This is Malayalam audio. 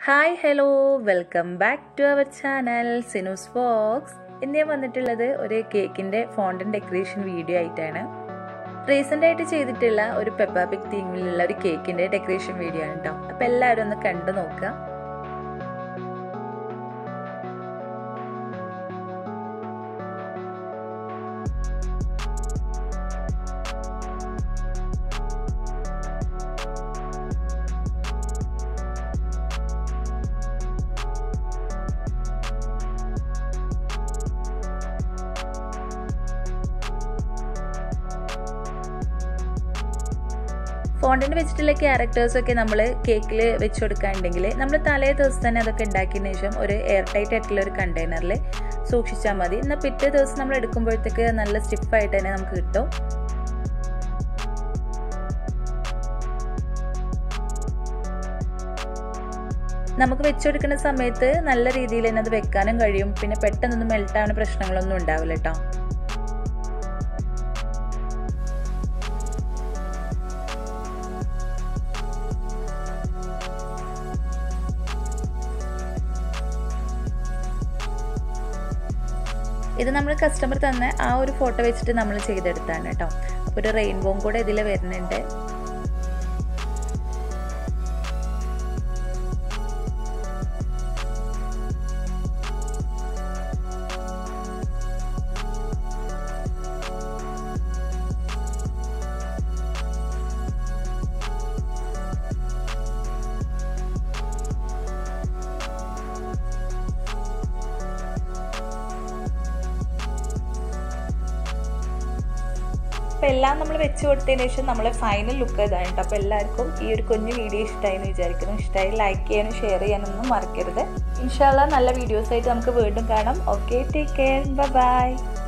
hi hello welcome back to our channel സിനൂസ് ഫോക്സ് ഇന്ന് ഞാൻ വന്നിട്ടുള്ളത് ഒരു കേക്കിൻ്റെ ഫോണ്ടൻ ഡെക്കറേഷൻ വീഡിയോ ആയിട്ടാണ് റീസെൻ്റ് ആയിട്ട് ചെയ്തിട്ടുള്ള ഒരു പെപ്പാപിക് തീമിലുള്ള ഒരു കേക്കിൻ്റെ ഡെക്കറേഷൻ വീഡിയോ ആണ് കേട്ടോ അപ്പോൾ എല്ലാവരും ഒന്ന് കണ്ടു നോക്കുക ഫോണ്ടിന് വെച്ചിട്ടുള്ള ക്യാരക്ടേഴ്സൊക്കെ നമ്മൾ കേക്കിൽ വെച്ച് കൊടുക്കുകയാണെങ്കിൽ നമ്മൾ തലേ ദിവസം തന്നെ അതൊക്കെ ഉണ്ടാക്കിയതിന് ശേഷം ഒരു എയർ ടൈറ്റ് ആയിട്ടുള്ള ഒരു കണ്ടെയ്നറിൽ സൂക്ഷിച്ചാൽ മതി എന്നാൽ പിറ്റേ ദിവസം നമ്മൾ എടുക്കുമ്പോഴത്തേക്ക് നല്ല സ്റ്റിഫായിട്ട് തന്നെ നമുക്ക് കിട്ടും നമുക്ക് വെച്ചുകൊടുക്കുന്ന സമയത്ത് നല്ല രീതിയിൽ തന്നെ അത് വെക്കാനും കഴിയും പിന്നെ പെട്ടെന്നൊന്നും മെൽട്ടാവുന്ന പ്രശ്നങ്ങളൊന്നും ഉണ്ടാവില്ല കേട്ടോ ഇത് നമ്മൾ കസ്റ്റമർ തന്ന ആ ഒരു ഫോട്ടോ വെച്ചിട്ട് നമ്മൾ ചെയ്തെടുത്താണ് കേട്ടോ അപ്പോൾ ഒരു റെയിൻബോയും കൂടെ ഇതിൽ വരുന്നുണ്ട് അപ്പോൾ എല്ലാം നമ്മൾ വെച്ച് കൊടുത്തതിന് ശേഷം നമ്മൾ ഫൈനൽ ലുക്ക് ഇതാണ് കേട്ടോ അപ്പോൾ എല്ലാവർക്കും ഈ ഒരു കുഞ്ഞു വീഡിയോ ഇഷ്ടമായി എന്ന് വിചാരിക്കുന്നു ഇഷ്ടമായി ലൈക്ക് ചെയ്യാനും ഷെയർ ചെയ്യാനൊന്നും മറക്കരുത് ഇൻഷാല്ല നല്ല വീഡിയോസായിട്ട് നമുക്ക് വീണ്ടും കാണാം ഓക്കെ ടേക്ക് കെയർ ബൈ